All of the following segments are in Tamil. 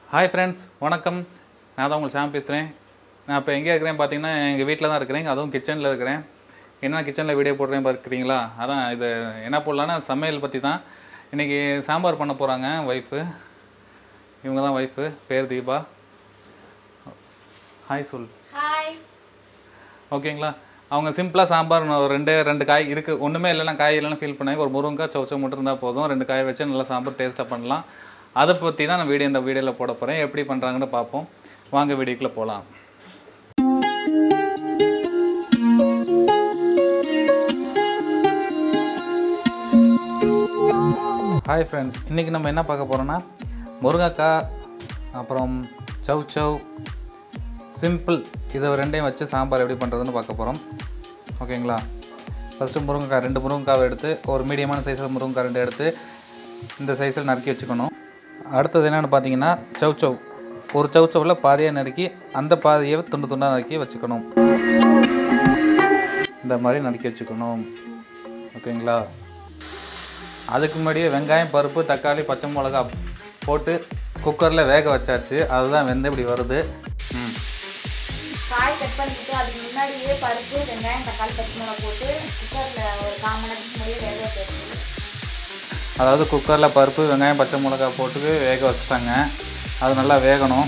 ஹாய் ஃப்ரெண்ட்ஸ் வணக்கம் நான் தான் உங்கள் ஷாம் பேசுகிறேன் நான் இப்போ எங்கே இருக்கிறேன் பார்த்தீங்கன்னா எங்கள் வீட்டில் தான் இருக்கிறேன் அதுவும் கிச்சனில் இருக்கிறேன் என்ன கிச்சனில் வீடியோ போடுறேன் பார்க்குறீங்களா அதான் இது என்ன போடலான்னா சமையல் பற்றி தான் இன்றைக்கி சாம்பார் பண்ண போகிறாங்க ஒய்ஃபு இவங்க தான் ஒய்ஃபு பேர் தீபா ஹாய் சொல் ஹாய் ஓகேங்களா அவங்க சிம்பிளாக சாம்பார் நான் ஒரு ரெண்டு ரெண்டு காய் இருக்குது ஒன்றுமே இல்லைன்னா காய் இல்லைன்னா ஃபீல் பண்ணாங்க ஒரு முருங்கைக்காய் சவுச்சோ மட்டும் இருந்தால் போதும் ரெண்டு காய் வச்சு நல்லா சாம்பார் டேஸ்ட்டாக பண்ணலாம் அதை பற்றி தான் நான் வீடியோ இந்த வீடியோவில் போட போகிறேன் எப்படி பண்ணுறாங்கன்னு பார்ப்போம் வாங்க வீடியோக்குள்ளே போகலாம் ஹாய் ஃப்ரெண்ட்ஸ் இன்றைக்கி நம்ம என்ன பார்க்க போகிறோன்னா முருங்கைக்காய் அப்புறம் சவ் சவ் சிம்பிள் இதை ரெண்டையும் வச்சு சாம்பார் எப்படி பண்ணுறதுன்னு பார்க்க போகிறோம் ஓகேங்களா ஃபஸ்ட்டு முருங்கைக்காய் ரெண்டு முருங்கைக்காவை எடுத்து ஒரு மீடியமான சைஸில் முருங்கைக்காய் ரெண்டு எடுத்து இந்த சைஸில் நறுக்கி வச்சுக்கணும் அடுத்தது என்னென்னு பார்த்தீங்கன்னா சவ் ஒரு சவுச்சவில் பாதியாக நறுக்கி அந்த பாதியை துண்டு துண்டாக நறுக்கி வச்சுக்கணும் இந்த மாதிரி நறுக்கி வச்சுக்கணும் ஓகேங்களா அதுக்கு முன்னாடியே வெங்காயம் பருப்பு தக்காளி பச்சை மிளகா போட்டு குக்கரில் வேக வச்சாச்சு அதுதான் வெந்து இப்படி வருது ம் காய் கட் பண்ணிட்டு அதுக்கு முன்னாடியே பருப்பு வெங்காயம் தக்காளி பச்சை மிளகா போட்டு குக்கரில் ஒரு கால் மணி நேரத்துக்கு முன்னாடியே வேக வச்சிருக்கு அதாவது குக்கரில் பருப்பு வெங்காயம் பச்சை மிளகா போட்டு வேக வச்சுட்டாங்க அது நல்லா வேகணும்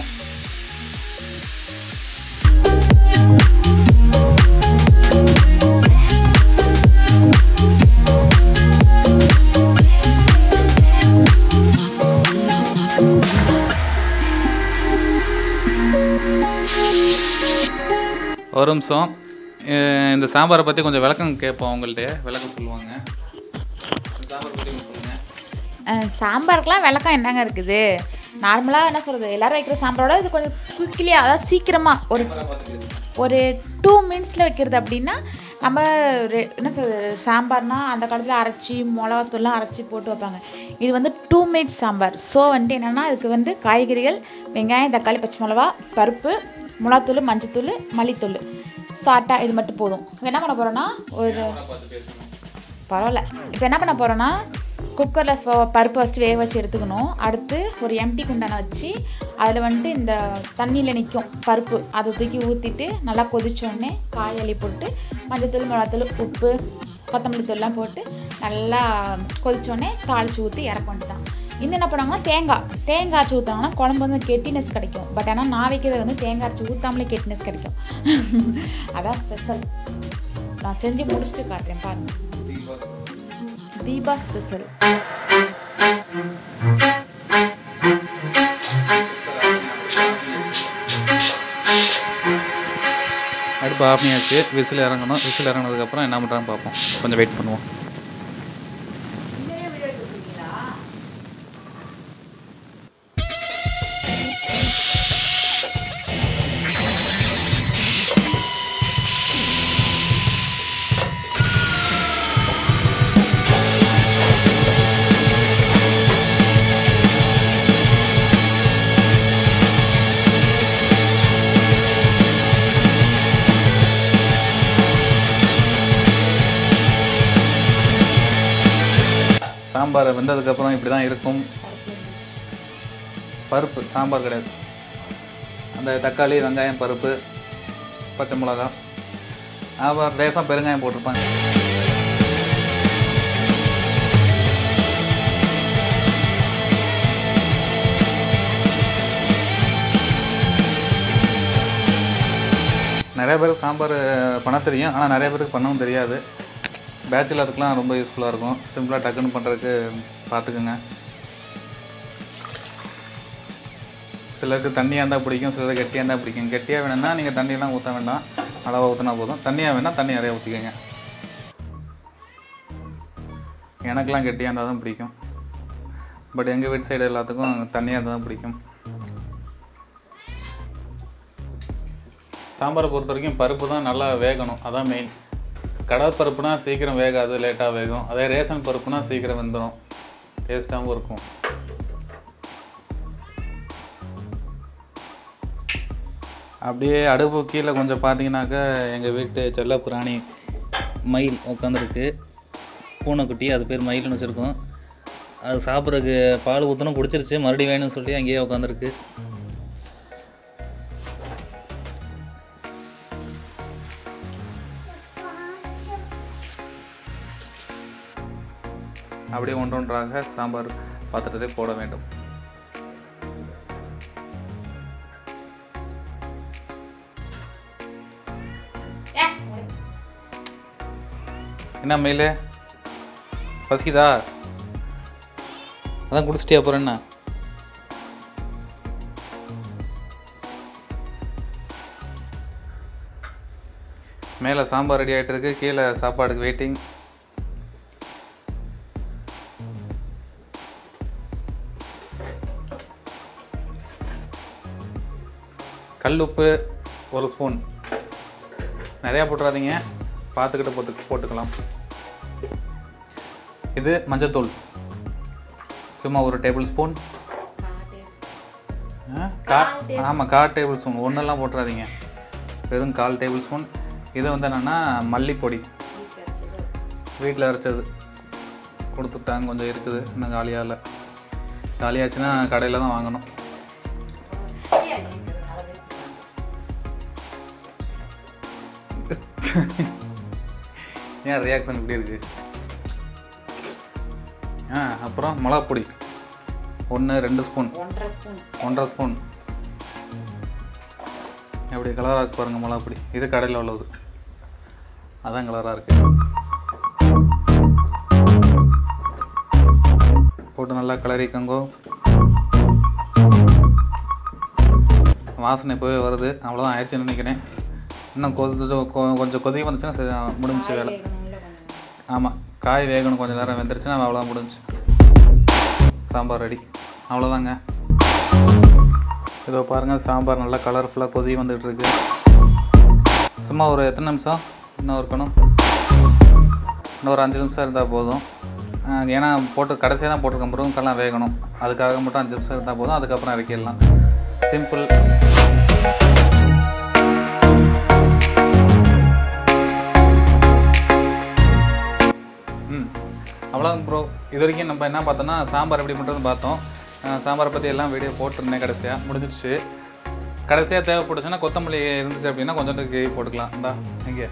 ஒரு நிமிஷம் அஹ் இந்த சாம்பாரை பற்றி கொஞ்சம் விளக்கம் கேட்போம் அவங்கள்ட்ட விளக்கம் சொல்லுவாங்க இந்த சாம்பார் பற்றி கொஞ்சம் சொல்லுங்கள் சாம்பாருக்கெலாம் விளக்கம் என்னங்க இருக்குது நார்மலாக என்ன சொல்கிறது எல்லாரும் வைக்கிற சாம்பாரோட இது கொஞ்சம் குயிக்லி அதாவது சீக்கிரமாக ஒரு ஒரு டூ மினிட்ஸில் வைக்கிறது அப்படின்னா நம்ம ரெ- என்ன சொல்கிறது சாம்பார்னா அந்த காலத்தில் அரைச்சி மிளகாத்தூள்லாம் அரைச்சி போட்டு வைப்பாங்க இது வந்து டூ மினிட்ஸ் சாம்பார் ஸோ வந்துட்டு என்னென்னா இதுக்கு வந்து காய்கறிகள் வெங்காயம் தக்காளி பச்சை மிளகா பருப்பு மிளகாத்தூள் மஞ்சத்தூள் மல்லித்தூள் சாட்டா இது மட்டும் போதும் இப்போ என்ன பண்ண போகிறோன்னா ஒரு பரவாயில்ல இப்போ என்ன பண்ண போகிறோன்னா குக்கரில் பருப்பு ஃபஸ்ட்டு வேக வச்சு எடுத்துக்கணும் அடுத்து ஒரு எம்டி குண்டான வச்சு அதில் வந்துட்டு இந்த தண்ணியில் நிற்கும் பருப்பு அதை தூக்கி ஊற்றிட்டு நல்லா கொதிச்ச உடனே காய் அள்ளி போட்டு மஞ்சத்தூள் மிளகாத்தூள் உப்பு கொத்தமல்லி தூள்லாம் போட்டு நல்லா கொதிச்ச உடனே தாளித்து ஊற்றி இறக்க வேண்டியதான் இன்னும் என்ன பண்ணுவாங்கன்னா தேங்காய் தேங்காய் அரைச்சி ஊற்றாங்கன்னா குழம்பு வந்து கெட்டினஸ் கிடைக்கும் பட் ஆனால் நான் வைக்கிறது வந்து தேங்காய் அரைச்சி ஊற்றாமலே கெட்டினஸ் கிடைக்கும் அதான் ஸ்பெஷல் நான் செஞ்சு முடிச்சுட்டு காட்டுறேன் பாருங்கள் தீபா ஸ்பெஷல் அடுப்பு ஆஃப் பண்ணியாச்சு விசில் இறங்கணும் விசில் இறங்கினதுக்கப்புறம் என்ன பண்ணுறான்னு பார்ப்போம் கொஞ்சம் வெயிட் பண்ணுவோம் சாம்பார் வெந்ததுக்கப்புறம் இப்படி தான் இருக்கும் பருப்பு சாம்பார் கிடையாது அந்த தக்காளி வெங்காயம் பருப்பு பச்சை மிளகா அப்புறம் லேசாக பெருங்காயம் போட்டிருப்பாங்க நிறைய பேருக்கு சாம்பார் பண்ண தெரியும் ஆனால் நிறைய பேருக்கு பண்ணவும் தெரியாது பேச்சுலருக்குலாம் ரொம்ப யூஸ்ஃபுல்லாக இருக்கும் சிம்பிளாக டக்குன்னு பண்ணுறதுக்கு பார்த்துக்குங்க சிலருக்கு தண்ணியாக இருந்தால் பிடிக்கும் சிலருக்கு கெட்டியாக இருந்தால் பிடிக்கும் கெட்டியாக வேணும்னா நீங்கள் தண்ணியெல்லாம் ஊற்ற வேண்டாம் அளவாக ஊற்றினா போதும் தண்ணியாக வேணால் தண்ணி நிறைய ஊற்றிக்கங்க எனக்கெலாம் கெட்டியாக இருந்தால் தான் பிடிக்கும் பட் எங்கள் வீட்டு சைடு எல்லாத்துக்கும் தண்ணியாக இருந்தால் தான் பிடிக்கும் சாம்பாரை பொறுத்த வரைக்கும் பருப்பு தான் நல்லா வேகணும் அதான் மெயின் கடல் பருப்புனா சீக்கிரம் வேகாது லேட்டாக வேகும் அதே ரேஷன் பருப்புனா சீக்கிரம் வெந்துடும் டேஸ்ட்டாகவும் இருக்கும் அப்படியே அடுப்பு கீழே கொஞ்சம் பார்த்தீங்கன்னாக்கா எங்கள் வீட்டு செல்ல பிராணி மயில் உட்காந்துருக்கு பூனைக்குட்டி அது பேர் மயில்னு வச்சுருக்கோம் அது சாப்பிட்றதுக்கு பால் ஊற்றணும் குடிச்சிருச்சு மறுபடியும் வேணும்னு சொல்லி அங்கேயே உட்காந்துருக்கு அப்படியே ஒன்றொன்றாக சாம்பார் பாத்திரத்தை போட வேண்டும் என்ன மெயிலு பசிக்குதா அதான் குடிச்சிட்டியா அப்புறம் என்ன மேலே சாம்பார் ரெடி ஆகிட்டு இருக்கு கீழே சாப்பாடுக்கு வெயிட்டிங் கல் உப்பு ஒரு ஸ்பூன் நிறையா போட்டுறாதீங்க பார்த்துக்கிட்டு போட்டு போட்டுக்கலாம் இது மஞ்சத்தூள் சும்மா ஒரு டேபிள் ஸ்பூன் கா ஆமாம் கால் டேபிள் ஸ்பூன் ஒன்றெல்லாம் போட்டுறாதீங்க வெறும் கால் டேபிள் ஸ்பூன் இது வந்து என்னென்னா மல்லிப்பொடி வீட்டில் அரைச்சது கொடுத்துட்டாங்க கொஞ்சம் இருக்குது இன்னும் காலியாக இல்லை காலியாச்சுன்னா கடையில் தான் வாங்கணும் ஏன் ரியாக்ஷன் இப்படி இருக்கு ஆ அப்புறம் மிளகாப்பொடி ஒன்று ரெண்டு ஸ்பூன் ஒன்றரை ஸ்பூன் ஒன்றரை ஸ்பூன் எப்படி கலராக இருக்கு பாருங்க மிளகாப்பொடி இது கடையில் உள்ளது அதான் கலராக இருக்கு போட்டு நல்லா கிளறிக்கோங்கோ வாசனை இப்போவே வருது அவ்வளோதான் ஆயிடுச்சுன்னு நினைக்கிறேன் இன்னும் கொஞ்சம் கொ- கொஞ்சம் கொதி வந்துச்சுன்னா சரி முடிஞ்சு வேலை ஆமாம் காய் வேகணும் கொஞ்சம் நேரம் வெந்துருச்சுன்னா அவ்வளோதான் முடிஞ்சு சாம்பார் ரெடி அவ்வளோதாங்க இதோ பாருங்கள் சாம்பார் நல்லா கலர்ஃபுல்லாக கொதி வந்துட்டு இருக்கு சும்மா ஒரு எத்தனை நிமிஷம் இன்னும் இருக்கணும் இன்னும் ஒரு அஞ்சு நிமிஷம் இருந்தால் போதும் ஆஹ் ஏன்னா போட்டு கடைசியாக தான் போட்டிருக்க முருங்கக்கெல்லாம் வேகணும் அதுக்காக மட்டும் அஞ்சு நிமிஷம் இருந்தால் போதும் அதுக்கப்புறம் இறக்கிடலாம் சிம்பிள் ம் அவ்வளோதான் ப்ரோ இது வரைக்கும் நம்ம என்ன பார்த்தோம்னா சாம்பார் எப்படி பண்ணுறதுன்னு பார்த்தோம் அஹ் சாம்பாரை பற்றி எல்லாம் வீடியோ போட்டிருந்தேன் கடைசியாக முடிஞ்சிடுச்சு கடைசியாக தேவைப்பட்டுச்சுன்னா கொத்தமல்லி இருந்துச்சு அப்படின்னா கொஞ்சம் கிரேவி போட்டுக்கலாம் இந்தா இங்கே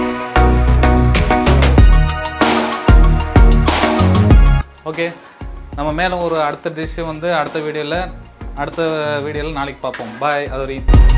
ஓகே நம்ம மேலே ஒரு அடுத்த டிஷ்ஷு வந்து அடுத்த வீடியோவில் அடுத்த வீடியோவில் நாளைக்கு பார்ப்போம் பாய் அது வரையும்